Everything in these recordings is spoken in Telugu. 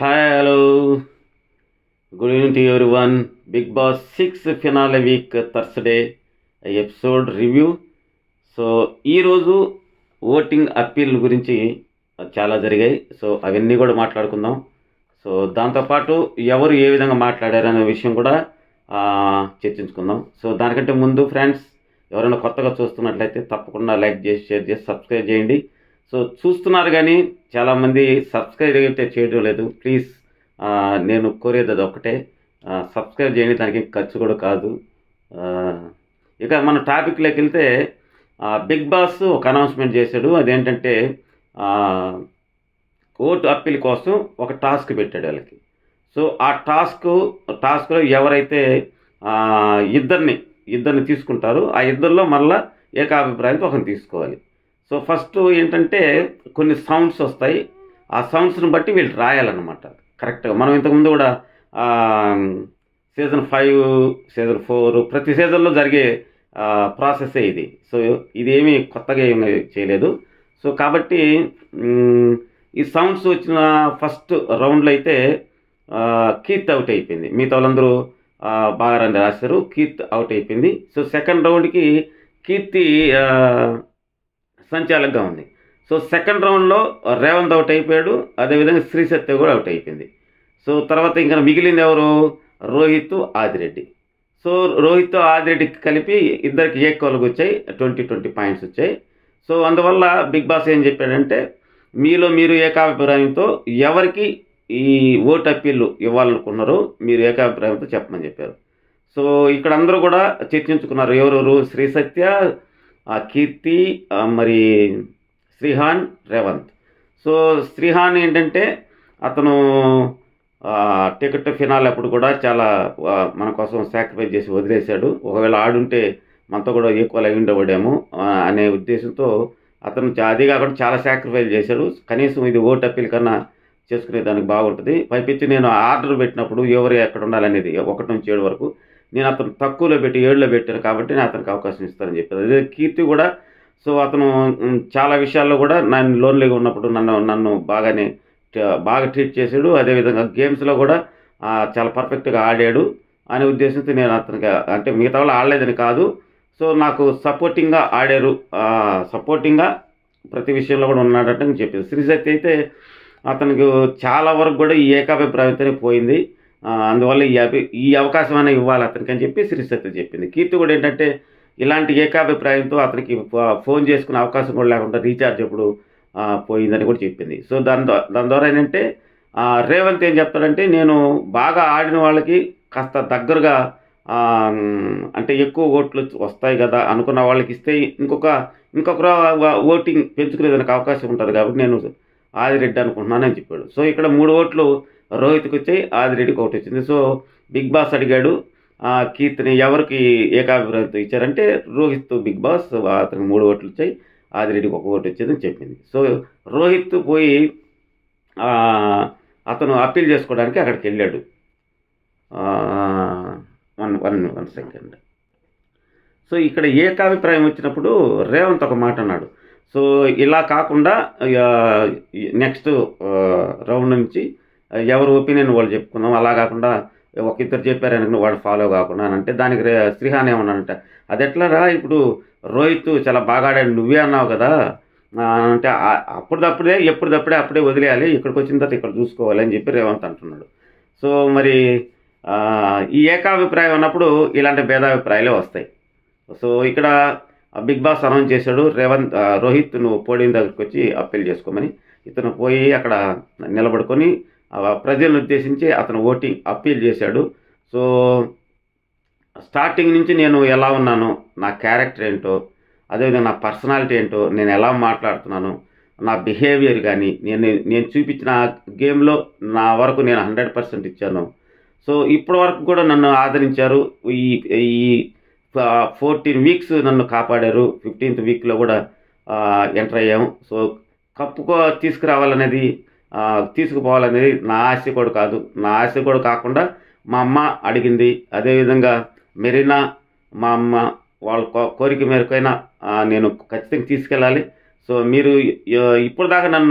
Hi hello good evening to everyone Bigg Boss six finale week Thursday episode review so ఈరోజు ఓటింగ్ అప్పీల్ గురించి చాలా జరిగాయి సో అవన్నీ కూడా మాట్లాడుకుందాం సో దాంతోపాటు ఎవరు ఏ విధంగా మాట్లాడారు అనే విషయం కూడా ఆ, చర్చించుకుందాం సో దానికంటే ముందు ఫ్రెండ్స్ ఎవరైనా కొత్తగా చూస్తున్నట్లయితే తప్పకుండా లైక్ చేసి షేర్ చేసి సబ్స్క్రైబ్ చేయండి సో చూస్తున్నారు కానీ చాలామంది సబ్స్క్రైబ్ అయితే చేయడం లేదు ప్లీజ్ ఆ, నేను కోరేది అది ఒకటే ఆ, సబ్స్క్రైబ్ చేయండి దానికి ఏం ఖర్చు కూడా కాదు ఆ, ఇక మన టాపిక్లోకి వెళ్తే ఆ, బిగ్ బాస్ ఒక అనౌన్స్మెంట్ చేశాడు అదేంటంటే ఆ, ఓటు అప్పీల్ కోసం ఒక టాస్క్ పెట్టాడు వాళ్ళకి సో ఆ టాస్క్ టాస్క్లో ఎవరైతే ఆ, ఇద్దరిని ఇద్దరిని తీసుకుంటారో ఆ ఇద్దరిలో మళ్ళా ఏకాభిప్రాయంతో ఒకరిని తీసుకోవాలి సో ఫస్ట్ ఏంటంటే కొన్ని సౌండ్స్ వస్తాయి ఆ సౌండ్స్ని బట్టి వీళ్ళు రాయాలన్నమాట కరెక్ట్గా మనం ఇంతకుముందు కూడా సీజన్ ఫైవ్ సీజన్ ఫోర్ ప్రతి సీజన్లో జరిగే ప్రాసెసే ఇది సో ఇది ఏమీ కొత్తగా ఏమీ చేయలేదు సో కాబట్టి మ్, ఈ సౌండ్స్ వచ్చిన ఫస్ట్ రౌండ్లో అయితే ఆ, కీర్త్ అవుట్ అయిపోయింది మిగతా వాళ్ళందరూ ఆ, బాగా రన్ రాశారు కీర్త్ అవుట్ అయిపోయింది సో సెకండ్ రౌండ్కి కీర్తి ఆ, సంచాలకంగా ఉంది సో సెకండ్ రౌండ్లో రేవంత్ అవుట్ అయిపోయాడు అదేవిధంగా శ్రీ సత్య కూడా అవుట్ అయిపోయింది సో తర్వాత ఇంకా మిగిలింది ఎవరు రోహిత్ ఆదిరెడ్డి సో రోహిత్ ఆదిరెడ్డికి కలిపి ఇద్దరికి ఈక్వల్గా వచ్చాయి ట్వంటీ ట్వంటీ పాయింట్స్ వచ్చాయి సో అందువల్ల బిగ్ బాస్ ఏం చెప్పాడంటే మీలో మీరు ఏకాభిప్రాయంతో ఎవరికి ఈ ఓటు అప్పీళ్ళు ఇవ్వాలనుకున్నారో మీరు ఏకాభిప్రాయంతో చెప్పమని చెప్పారు సో ఇక్కడ అందరూ కూడా చర్చించుకున్నారు ఎవరెవరు శ్రీ సత్య ఆ కీర్తి ఆ మరి శ్రీహాన్ రేవంత్ సో శ్రీహాన్ ఏంటంటే అతను ఆ, టికెట్ ఫినాల్ అప్పుడు కూడా చాలా ఆ, మన కోసం సాక్రిఫైస్ చేసి వదిలేశాడు ఒకవేళ ఆడుంటే మనతో కూడా ఈక్వల్ అయి ఉండేవాడేమో ఆ, అనే ఉద్దేశంతో అతను చా- అది కాకుండా చాలా సాక్రిఫైస్ చేశాడు కనీసం ఇది ఓట్ అప్పీల్ కన్నా చేసుకునే దానికి బాగుంటుంది పైపెచ్చి నేను ఆర్డర్ పెట్టినప్పుడు ఎవరు ఎక్కడ ఉండాలనేది ఒకటి నుంచి ఏడు వరకు నేను అతను తక్కువలో పెట్టి ఏడులో పెట్టాను కాబట్టి నేను అతనికి అవకాశం ఇస్తానని చెప్పాను అదే కీర్తి కూడా సో అతను మ్, చాలా విషయాల్లో కూడా నన్ను లోన్లీగా ఉన్నప్పుడు నన్ను నన్ను బాగానే ట- బాగా ట్రీట్ చేశాడు అదేవిధంగా గేమ్స్లో కూడా ఆ, చాలా పర్ఫెక్ట్గా ఆడాడు అనే ఉద్దేశంతో నేను అతనికి అంటే మిగతా వాళ్ళు ఆడలేదని కాదు సో నాకు సపోర్టింగ్గా ఆడారు సపోర్టింగ్గా ప్రతి విషయంలో కూడా ఉన్నాడట అని చెప్పింది శ్రీశక్తి అయితే అతనికి చాలా వరకు కూడా ఈ ఏకాభిప్రాయంతోనే పోయింది ఆ, అందువల్ల ఈ అభి ఈ అవకాశం అనేది ఇవ్వాలి అతనికి అని చెప్పి శ్రీశక్తి చెప్పింది కీర్తి కూడా ఏంటంటే ఇలాంటి ఏకాభిప్రాయంతో అతనికి ఫ- ఫోన్ చేసుకునే అవకాశం కూడా లేకుండా రీఛార్జ్ ఎప్పుడు ఆ, పోయిందని కూడా చెప్పింది సో దాని ద్వా- దాని ద్వారా ఏంటంటే ఆ, రేవంత్ ఏం చెప్తాడంటే నేను బాగా ఆడిన వాళ్ళకి కాస్త దగ్గరగా ఆ, మ్, అంటే ఎక్కువ ఓట్లు వస్తాయి కదా అనుకున్న వాళ్ళకి ఇస్తే ఇంకొక ఇంకొక ఓటింగ్ పెంచుకునేదానికి అవకాశం ఉంటుంది కాబట్టి నేను ఆదిరెడ్డి అనుకుంటున్నాను అని చెప్పాడు సో ఇక్కడ మూడు ఓట్లు రోహిత్కి వచ్చాయి ఆదిరెడ్డికి ఒకటి వచ్చింది సో బిగ్ బాస్ అడిగాడు ఆ, కీర్తిని ఎవరికి ఏకాభిప్రాయంతో ఇచ్చారంటే రోహిత్ బిగ్ బాస్ అతనికి మూడు ఓట్లు వచ్చాయి ఆదిరెడ్డికి ఒక ఓటు వచ్చిందని చెప్పింది సో రోహిత్ పోయి ఆ, అతను అప్పీల్ చేసుకోవడానికి అక్కడికి వెళ్ళాడు one one one second so ఇక్కడ ఏకాభిప్రాయం వచ్చినప్పుడు రేవంత్ ఒక మాట అన్నాడు సో ఇలా కాకుండా నెక్స్ట్ రౌండ్ నుంచి ఎవరు ఒపీనియన్ వాళ్ళు చెప్పుకుందాం అలా కాకుండా ఒక ఇద్దరు చెప్పారని వాడు ఫాలో కాకుండా అని అంటే దానికి రే- శ్రీహాన్ ఏమన్నానంటే అది ఎట్లారా ఇప్పుడు రోహిత్ చాలా బాగా ఆడాడు నువ్వే అన్నావు కదా ఆ, అంటే ఆ- అప్పటిదప్పుడే ఎప్పటిదప్పుడే అప్పుడే వదిలేయాలి ఇక్కడికి వచ్చిన తర్వాత ఇక్కడ చూసుకోవాలి అని చెప్పి రేవంత్ అంటున్నాడు సో మరి ఆ, ఈ ఏకాభిప్రాయం ఉన్నప్పుడు ఇలాంటి భేదాభిప్రాయాలే వస్తాయి సో ఇక్కడ బిగ్ బాస్ అనౌన్స్ చేశాడు రేవంత్ ఆ, రోహిత్ నువ్వు పోడియం దగ్గరికి వచ్చి అప్పీల్ చేసుకోమని ఇతను పోయి అక్కడ నిలబడుకొని ఆ, ప్రజలను ఉద్దేశించి అతను ఓటింగ్ అప్పీల్ చేశాడు సో స్టార్టింగ్ నుంచి నేను ఎలా ఉన్నానో నా క్యారెక్టర్ ఏంటో అదేవిధంగా నా పర్సనాలిటీ ఏంటో నేను ఎలా మాట్లాడుతున్నాను నా బిహేవియర్ కానీ నేను నేను చూపించిన గేమ్లో నా వరకు నేను హండ్రెడ్ పర్సెంట్ ఇచ్చాను సో ఇప్పటి వరకు కూడా నన్ను ఆదరించారు ఈ ఈ ఫోర్టీన్ వీక్స్ నన్ను కాపాడారు ఫిఫ్టీన్త్ వీక్లో కూడా ఎంటర్ అయ్యాము సో కప్పుకో తీసుకురావాలనేది ఆ, తీసుకుపోవాలనేది నా ఆశ కూడా కాదు నా ఆశ కూడా కాకుండా మా అమ్మ అడిగింది అదేవిధంగా మెరీనా మా అమ్మ వాళ్ళ కో కోరిక మేరకైనా ఆ, నేను ఖచ్చితంగా తీసుకెళ్ళాలి సో మీరు ఇప్పుడు దాకా నన్ను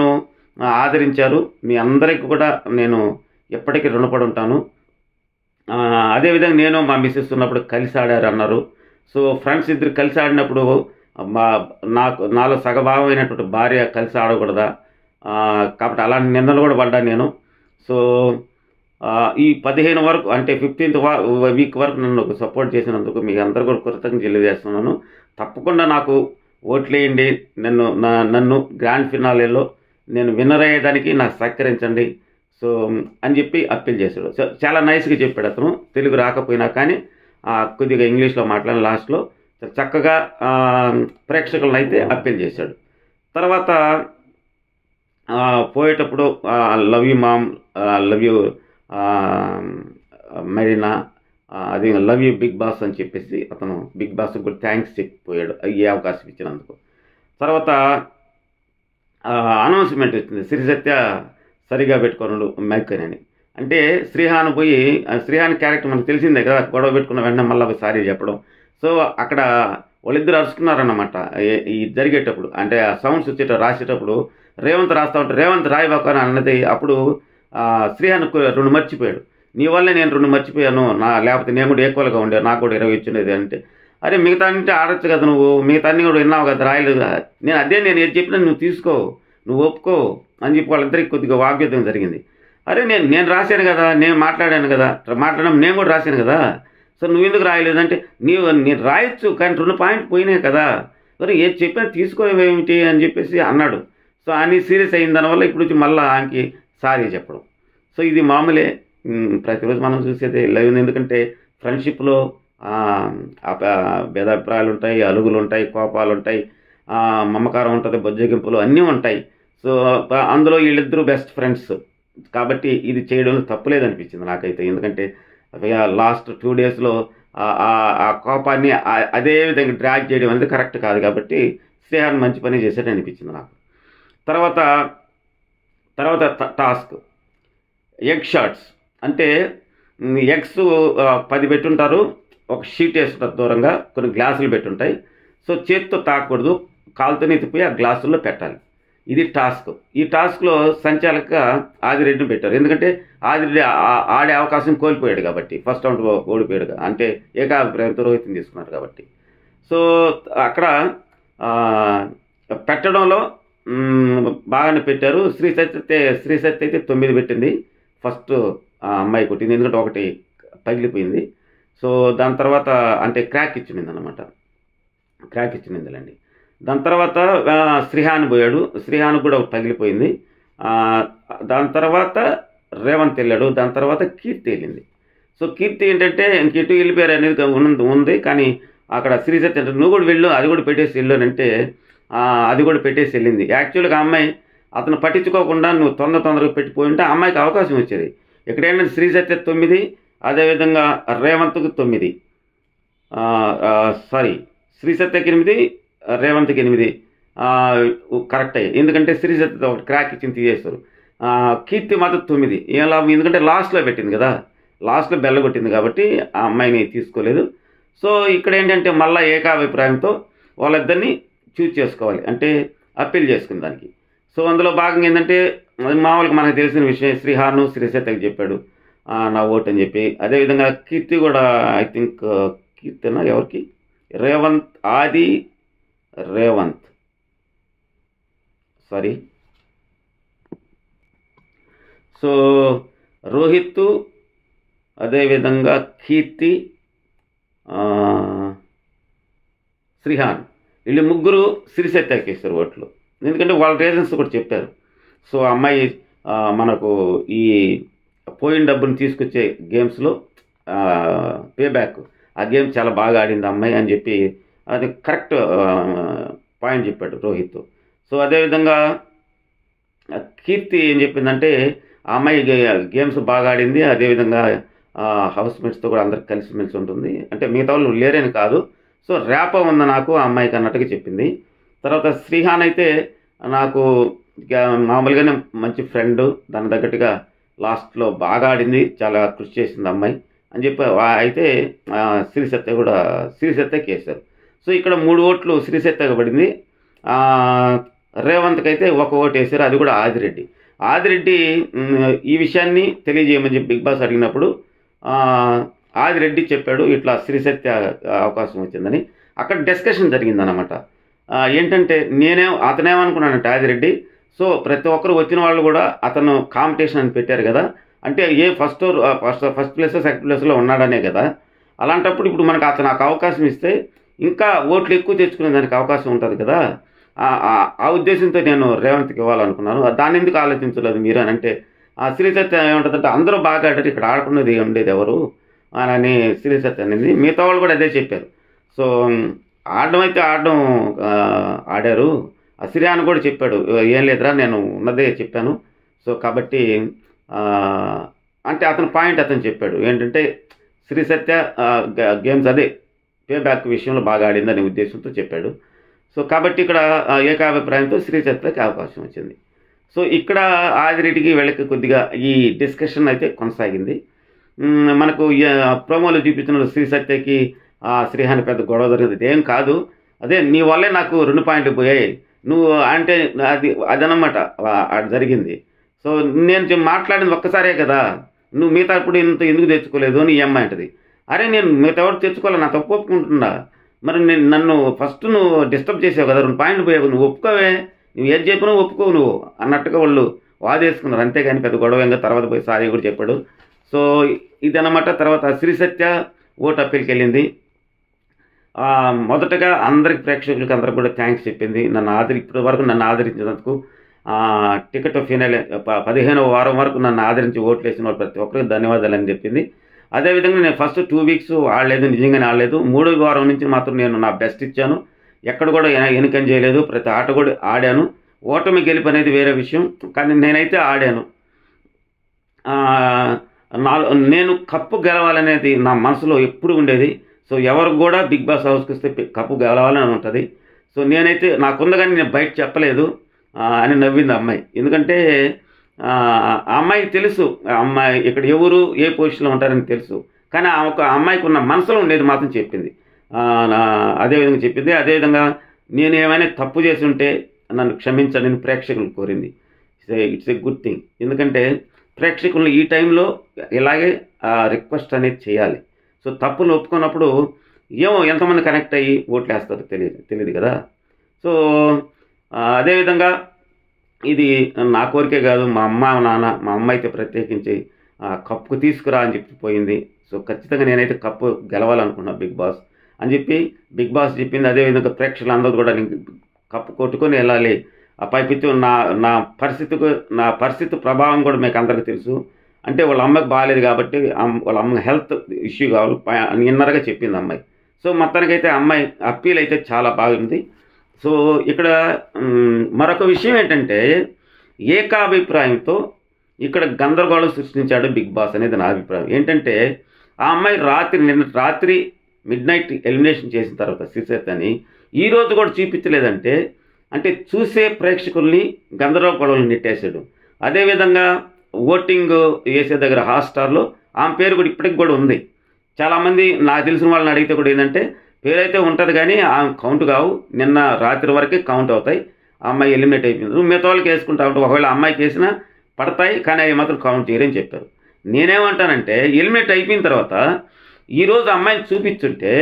ఆ, ఆదరించారు మీ అందరికీ కూడా నేను ఎప్పటికీ రుణపడి ఉంటాను ఆ, అదేవిధంగా నేను మా మిస్సెస్ ఉన్నప్పుడు కలిసి ఆడారు అన్నారు సో ఫ్రెండ్స్ ఇద్దరు కలిసి ఆడినప్పుడు మా నాకు నాలో సగభాగమైనటువంటి భార్య కలిసి ఆడకూడదా ఆ, కాబట్టి అలాంటి నిందలు కూడా పడ్డాను నేను సో ఆ, ఈ పదిహేను వరకు అంటే ఫిఫ్టీన్త్ వీక్ వరకు నన్ను సపోర్ట్ చేసినందుకు మీకు అందరు కూడా కృతజ్ఞత తెలియజేస్తున్నాను తప్పకుండా నాకు ఓట్లేయండి నన్ను నా నన్ను గ్రాండ్ ఫినాలేలో నేను విన్నర్ అయ్యేదానికి నాకు సహకరించండి సో అని చెప్పి అప్పీల్ చేశాడు సో చాలా నైస్గా చెప్పాడు అతను తెలుగు రాకపోయినా కానీ ఆ, కొద్దిగా ఇంగ్లీష్లో మాట్లాడిన లాస్ట్లో చక్కగా ఆ, ప్రేక్షకులను అయితే అప్పీల్ చేశాడు తర్వాత ఆ, పోయేటప్పుడు love you mom love you Marina ఆ, అది లవ్ యూ బిగ్ బాస్ అని చెప్పేసి అతను బిగ్ బాస్ కూడా థ్యాంక్స్ చెప్పిపోయాడు ఈ అవకాశం ఇచ్చినందుకు తర్వాత అనౌన్స్మెంట్ వచ్చింది శ్రీ సత్య సరిగా పెట్టుకోనుడు మైక్ అని అంటే శ్రీహాన్ పోయి ఆ శ్రీహాన్ క్యారెక్టర్ మనకు తెలిసిందే కదా గొడవ పెట్టుకున్న వెంటనే మళ్ళీ సారీ చెప్పడం సో అక్కడ వాళ్ళిద్దరు అరుచుకున్నారన్నమాట ఏ- ఈ జరిగేటప్పుడు అంటే ఆ సౌండ్స్ వచ్చేటప్పుడు రాసేటప్పుడు రేవంత్ రాస్తా ఉంటే రేవంత్ రాయబాకు అని అన్నది అప్పుడు ఆ, శ్రీహాన్ కు- రెండు మర్చిపోయాడు నీ వల్లే నేను రెండు మర్చిపోయాను నా లేకపోతే నేను కూడా ఈక్వల్గా ఉండే నాకు కూడా ఇరవై ఇచ్చినది అంటే అరే మిగతా అంటే ఆడొచ్చు కదా నువ్వు మిగతా అన్ని కూడా విన్నావు కదా రాయలేదు కదా నేను అదే నేను ఏది చెప్పినా నువ్వు తీసుకో నువ్వు ఒప్పుకో అని చెప్పి వాళ్ళిద్దరికి కొద్దిగా వాగ్యుద్ధం జరిగింది అరే నేను నేను రాశాను కదా నేను మాట్లాడాను కదా మాట్లాడడం నేను కూడా రాశాను కదా సో నువ్వు ఎందుకు రాయలేదంటే నీవు నేను రాయొచ్చు కానీ రెండు పాయింట్ పోయినాయి కదా మరి ఏది చెప్పినా తీసుకోవేమిటి అని చెప్పేసి అన్నాడు సో అని సీరియస్ అయిన దానివల్ల ఇప్పుడు వచ్చి మళ్ళీ ఆయనకి సారీ చెప్పడం సో ఇది మామూలే ఉమ్, ప్రతిరోజు మనం చూసేది లైవ్ ఎందుకంటే ఫ్రెండ్షిప్లో భేదాభిప్రాయాలు ఉంటాయి అలుగులు ఉంటాయి కోపాలు ఉంటాయి ఆ, మమకారం ఉంటుంది బొజ్జగింపులు అన్నీ ఉంటాయి సో ప- అందులో వీళ్ళిద్దరూ బెస్ట్ ఫ్రెండ్స్ కాబట్టి ఇది చేయడంలో తప్పులేదనిపించింది నాకైతే ఎందుకంటే లాస్ట్ టూ డేస్లో ఆ కోపాన్ని ఆ- అదే విధంగా డ్రాగ్ చేయడం అనేది కరెక్ట్ కాదు కాబట్టి శ్రేహాన్ మంచి పని చేసేట అనిపించింది నాకు తర్వాత తర్వాత ట- టాస్క్ ఎగ్ షాట్స్ అంటే మ్, ఎగ్స్ ఆ, పది పెట్టుంటారు ఒక షీట్ వేస్తుంటారు దూరంగా కొన్ని గ్లాసులు పెట్టుంటాయి సో చేతితో తాకూడదు కాలుతోనే ఎత్తిపోయి ఆ గ్లాసుల్లో పెట్టాలి ఇది టాస్క్ ఈ టాస్క్లో సంచాలక ఆదిరెడ్డిని పెట్టారు ఎందుకంటే ఆదిరెడ్డి ఆ- ఆడే అవకాశం కోల్పోయాడు కాబట్టి ఫస్ట్ రౌండ్ ఓడిపోయాడు కదా. అంటే ఏకాభిప్రాయంతో రోహిత్ని తీసుకున్నారు కాబట్టి సో అక్కడ ఆ, పెట్టడంలో మ్, బాగానే పెట్టారు శ్రీ సత్య అయితే శ్రీ సత్య అయితే తొమ్మిది పెట్టింది ఫస్ట్ ఆ అమ్మాయి కొట్టింది ఎందుకంటే ఒకటి పగిలిపోయింది సో దాని తర్వాత అంటే క్రాక్ ఇచ్చింది అనమాట క్రాక్ ఇచ్చిందిలేండి దాని తర్వాత ఆ, శ్రీహాన్ పోయాడు శ్రీహాన్ కూడా ఒకటి పగిలిపోయింది ఆ, దాని తర్వాత రేవంత్ వెళ్ళాడు దాని తర్వాత కీర్తి వెళ్ళింది సో కీర్తి ఏంటంటే ఇంక ఇటు వెళ్ళిపోయారు అనేది ఉన్నది ఉంది కానీ అక్కడ శ్రీసత్య అంటే నువ్వు కూడా వెళ్ళు అది కూడా పెట్టేసి వెళ్ళు అని అంటే ఆ, అది కూడా పెట్టేసి వెళ్ళింది యాక్చువల్గా ఆ అమ్మాయి అతను పట్టించుకోకుండా నువ్వు తొందర తొందరగా పెట్టిపోయి ఉంటే ఆ అమ్మాయికి అవకాశం వచ్చేది ఇక్కడ ఏంటంటే శ్రీసత్య తొమ్మిది అదేవిధంగా రేవంత్కి తొమ్మిది సారీ శ్రీసత్యకి ఎనిమిది రేవంత్కి ఎనిమిది ఆ, కరెక్ట్ అయ్యి ఎందుకంటే శ్రీసత్య ఒకటి క్రాక్ ఇచ్చింది తీసేస్తారు ఆ, కీర్తి మాత్రం తొమ్మిది ఏం లాభం ఎందుకంటే లాస్ట్లో పెట్టింది కదా లాస్ట్లో బెల్ల కొట్టింది కాబట్టి ఆ అమ్మాయిని తీసుకోలేదు సో ఇక్కడ ఏంటంటే మళ్ళీ ఏకాభిప్రాయంతో వాళ్ళిద్దరిని చూజ్ చేసుకోవాలి అంటే అప్పీల్ చేసుకుని దానికి సో అందులో భాగంగా ఏంటంటే అది మామూలుగా మనకు తెలిసిన విషయం శ్రీహాను శ్రీశతకి చెప్పాడు ఆ, నా ఓటు అని చెప్పి అదేవిధంగా కీర్తి కూడా ఐ థింక్ కీర్తినా ఎవరికి రేవంత్ ఆది రేవంత్ సారీ సో రోహిత్ అదేవిధంగా కీర్తి ఆ, శ్రీహాన్ వీళ్ళు ముగ్గురు సిరిసెత్తాకి ఇస్తారు ఓట్లు ఎందుకంటే వాళ్ళ రీజన్స్ కూడా చెప్పారు సో ఆ అమ్మాయి ఆ, మనకు ఈ పోయిన డబ్బుని తీసుకొచ్చే గేమ్స్లో పే బ్యాక్ ఆ గేమ్ చాలా బాగా ఆడింది ఆ అమ్మాయి అని చెప్పి అది కరెక్ట్ పాయింట్ చెప్పాడు రోహిత్ సో అదేవిధంగా ఆ కీర్తి ఏం చెప్పిందంటే ఆ అమ్మాయి గే- గేమ్స్ బాగా ఆడింది అదేవిధంగా హౌస్ మేట్స్తో కూడా అందరికి కలిసిమెలిసి ఉంటుంది అంటే మిగతా వాళ్ళు లేరని కాదు సో ర్యాప ఉంది నాకు ఆ అమ్మాయికి అన్నట్టుగా చెప్పింది తర్వాత శ్రీహాన్ అయితే నాకు ఇక మామూలుగానే మంచి ఫ్రెండ్ దాని తగ్గట్టుగా లాస్ట్లో బాగా ఆడింది చాలా కృషి చేసింది అమ్మాయి అని చెప్పి వా- అయితే ఆ, శ్రీసత్య కూడా శ్రీసత్యకి వేశారు సో ఇక్కడ మూడు ఓట్లు శ్రీసత్యగా పడింది ఆ, రేవంత్కి అయితే ఒక ఓటు వేశారు అది కూడా ఆదిరెడ్డి ఆదిరెడ్డి మ్, ఈ విషయాన్ని తెలియజేయమని చెప్పి బిగ్ బాస్ అడిగినప్పుడు ఆ, ఆదిరెడ్డి చెప్పాడు ఇట్లా శ్రీసత్య అవకాశం వచ్చిందని అక్కడ డిస్కషన్ జరిగిందనమాట ఆ, ఏంటంటే నేనే అతనేమనుకున్నానంటే ఆదిరెడ్డి సో ప్రతి ఒక్కరు వచ్చిన వాళ్ళు కూడా అతను కాంపిటీషన్ అని పెట్టారు కదా అంటే ఏ first first first place second ప్లేస్లో ఉన్నాడనే కదా అలాంటప్పుడు ఇప్పుడు మనకు అతను నాకు అవకాశం ఇస్తే ఇంకా ఓట్లు ఎక్కువ తెచ్చుకునే దానికి అవకాశం ఉంటుంది కదా ఆ- ఆ- ఆ ఉద్దేశంతో నేను రేవంత్కి ఇవ్వాలనుకున్నాను దాన్ని ఎందుకు ఆలోచించలేదు మీరు అని అంటే ఆ శ్రీసత్య ఏముంటుందంటే అందరూ బాగా ఆడారు ఇక్కడ ఆడుకున్నది ఉండేది ఎవరు అని శ్రీసత్య అనేది మిగతా వాళ్ళు కూడా అదే చెప్పారు సో ఆడడం అయితే ఆడడం ఆ, ఆడారు అసిరియా అని కూడా చెప్పాడు ఏం లేదురా నేను ఉన్నదే చెప్పాను సో కాబట్టి ఆ, అంటే అతని పాయింట్ అతను చెప్పాడు ఏంటంటే శ్రీ సత్య ఆ, గ- గేమ్స్ అదే పే బ్యాక్ విషయంలో బాగా ఆడిందనే ఉద్దేశంతో చెప్పాడు సో కాబట్టి ఇక్కడ ఆ, ఏకాభిప్రాయంతో శ్రీ సత్యకి అవకాశం వచ్చింది సో ఇక్కడ ఆదిరెడ్డికి వీళ్ళకి కొద్దిగా ఈ డిస్కషన్ అయితే కొనసాగింది మ్, మనకు ఈ, ఆ, ప్రోమోలో చూపించిన శ్రీ సత్యకి ఆ, శ్రీహాని పెద్ద గొడవ జరిగింది ఏం కాదు అదే నీ వల్లే నాకు రెండు పాయింట్లు పోయాయి నువ్వు అంటే అది అదనమాట ఆ- అది జరిగింది సో నేను చె- మాట్లాడింది ఒక్కసారే కదా నువ్వు మిగతా ఇప్పుడు ఇంత ఎందుకు తెచ్చుకోలేదు అని ఈ అమ్మాయి అంటది అరే నేను మిగతా ఎవరు తెచ్చుకోవాలి నా తప్పు ఒప్పుకుంటున్నా మరి నేను నన్ను ఫస్ట్ నువ్వు డిస్టర్బ్ చేసావు కదా రెండు పాయింట్లు పోయావు నువ్వు ఒప్పుకోవే నువ్వు ఏది చెప్పినా ఒప్పుకోవు నువ్వు అన్నట్టుగా వాళ్ళు వాదేసుకున్నారు అంతేగాని పెద్ద గొడవ ఇంకా తర్వాత పోయి సారీ కూడా చెప్పాడు సో ఇదన్నమాట తర్వాత శ్రీ సత్య ఓటు అప్పీల్కి వెళ్ళింది ఆ, మొదటగా అందరికి ప్రేక్షకులకి అందరికి కూడా థ్యాంక్స్ చెప్పింది నన్ను ఆదరి ఇప్పటి వరకు నన్ను ఆదరించినందుకు ఆ, టికెట్ ఫినల్ ప- పదిహేనవ వారం వరకు నన్ను ఆదరించి ఓట్లు వేసిన వాళ్ళు ప్రతి ఒక్కరికి ధన్యవాదాలు అని చెప్పింది అదేవిధంగా నేను ఫస్ట్ టూ వీక్స్ ఆడలేదు నిజంగానే ఆడలేదు మూడో వారం నుంచి మాత్రం నేను నా బెస్ట్ ఇచ్చాను ఎక్కడ కూడా ఎన- ఎన్నికం చేయలేదు ప్రతి ఆట కూడా ఆడాను ఓటమి గెలుపు అనేది వేరే విషయం కానీ నేనైతే ఆడాను ఆ, నా నేను కప్పు గెలవాలనేది నా మనసులో ఎప్పుడు ఉండేది సో ఎవరు కూడా బిగ్ బాస్ హౌస్కి వస్తే పి- కప్పు గెలవాలని ఉంటుంది సో నేనైతే నాకుంది కానీ నేను బయట చెప్పలేదు ఆ, అని నవ్వింది ఆ అమ్మాయి ఎందుకంటే ఆ ఆ అమ్మాయికి తెలుసు ఆ అమ్మాయి ఇక్కడ ఎవరు ఏ పొజిషన్లో ఉంటారని తెలుసు కానీ ఆ ఒక అమ్మాయికి ఉన్న మనసులో ఉండేది మాత్రం చెప్పింది ఆ, నా- అదేవిధంగా చెప్పింది అదేవిధంగా నేను ఏమైనా తప్పు చేసి ఉంటే నన్ను క్షమించండి అని ప్రేక్షకులు కోరింది ఇట్స్ ఏ గుడ్ థింగ్ ఎందుకంటే ప్రేక్షకులను ఈ టైంలో ఇలాగే రిక్వెస్ట్ అనేది చేయాలి సో తప్పులు ఒప్పుకున్నప్పుడు ఏమో ఎంతమంది కనెక్ట్ అయ్యి ఓట్లు వేస్తారో తెలియదు తెలియదు కదా సో ఆ, అదేవిధంగా ఇది నా కోరికే కాదు మా అమ్మ మా నాన్న మా అమ్మ అయితే ప్రత్యేకించి ఆ, కప్పు తీసుకురా అని చెప్పి పోయింది సో ఖచ్చితంగా నేనైతే కప్పు గెలవాలనుకున్నా బిగ్ బాస్ అని చెప్పి బిగ్ బాస్ చెప్పింది అదేవిధంగా ప్రేక్షకులు అందరూ కూడా నేను కప్పు కొట్టుకొని వెళ్ళాలి ఆ పైపిత్తు నా నా పరిస్థితికి నా పరిస్థితి ప్రభావం కూడా మీకు అందరికీ తెలుసు అంటే వాళ్ళ అమ్మకి బాగాలేదు కాబట్టి అమ్- వాళ్ళ అమ్మ హెల్త్ ఇష్యూ కావాలి ప- అని ఇన్నరగా చెప్పింది అమ్మాయి సో మొత్తానికైతే అమ్మాయి అప్పీల్ అయితే చాలా బాగుంది సో ఇక్కడ మ్, మరొక విషయం ఏంటంటే ఏకాభిప్రాయంతో ఇక్కడ గందరగోళం సృష్టించాడు బిగ్ బాస్ అనేది నా అభిప్రాయం ఏంటంటే ఆ అమ్మాయి రాత్రి నిన్న రాత్రి మిడ్ నైట్ ఎలిమినేషన్ చేసిన తర్వాత శ్రీసేత్ అని ఈ రోజు కూడా చూపించలేదంటే అంటే చూసే ప్రేక్షకుల్ని గందరగోళం నెట్టేశాడు అదేవిధంగా ఓటింగ్ వేసే దగ్గర హాట్స్టార్లో ఆమె పేరు కూడా ఇప్పటికి కూడా ఉంది చాలామంది నాకు తెలిసిన వాళ్ళని అడిగితే కూడా ఏంటంటే పేరైతే ఉంటుంది కానీ ఆమె కౌంట్ కావు నిన్న రాత్రి వరకే కౌంట్ అవుతాయి ఆ అమ్మాయి ఎలిమినేట్ అయిపోయింది నువ్వు మిగతా వాళ్ళకి వేసుకుంటా ఉంటావు ఒకవేళ అమ్మాయికి వేసినా పడతాయి కానీ అవి మాత్రం కౌంట్ చేయరని చెప్పారు నేనేమంటానంటే ఎలిమినేట్ అయిపోయిన తర్వాత ఈరోజు అమ్మాయిని చూపించుంటే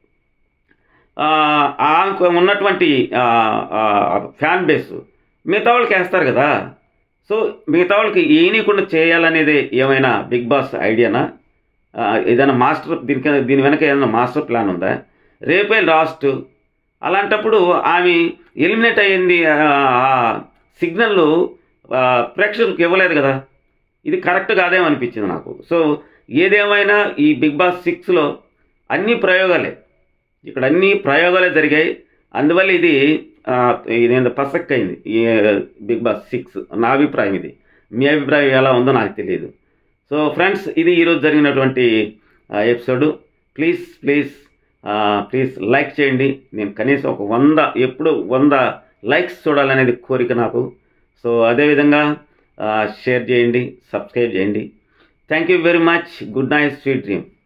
ఆ, ఆమెకు ఉన్నటువంటి ఆ, ఆ, ఫ్యాన్ బేస్ మిగతా వాళ్ళకి వేస్తారు కదా సో మిగతా వాళ్ళకి ఏనీయకుండా చేయాలనేది ఏమైనా బిగ్ బాస్ ఐడియానా ఆ, ఏదైనా మాస్టర్ దీనికి దీని వెనక ఏదైనా మాస్టర్ ప్లాన్ ఉందా రేపే లాస్ట్ అలాంటప్పుడు ఆమె ఎలిమినేట్ అయ్యింది సిగ్నల్ ప్రేక్షకులకు ఇవ్వలేదు కదా ఇది కరెక్ట్ కాదేమో అనిపించింది నాకు సో ఏదేమైనా ఈ బిగ్ బాస్ సిక్స్లో అన్ని ప్రయోగాలే ఇక్కడ అన్ని ప్రయోగాలే జరిగాయి అందువల్ల ఇది ఆ, ఇది ఏందో పసక్ అయింది ఈ బిగ్ బాస్ సిక్స్ నా అభిప్రాయం ఇది మీ అభిప్రాయం ఎలా ఉందో నాకు తెలియదు సో ఫ్రెండ్స్ ఇది ఈరోజు జరిగినటువంటి episode please please please like చేయండి నేను కనీసం ఒక వంద ఎప్పుడు వంద లైక్స్ చూడాలనేది కోరిక నాకు సో అదేవిధంగా షేర్ చేయండి సబ్స్క్రైబ్ చేయండి thank you very much good night sweet dream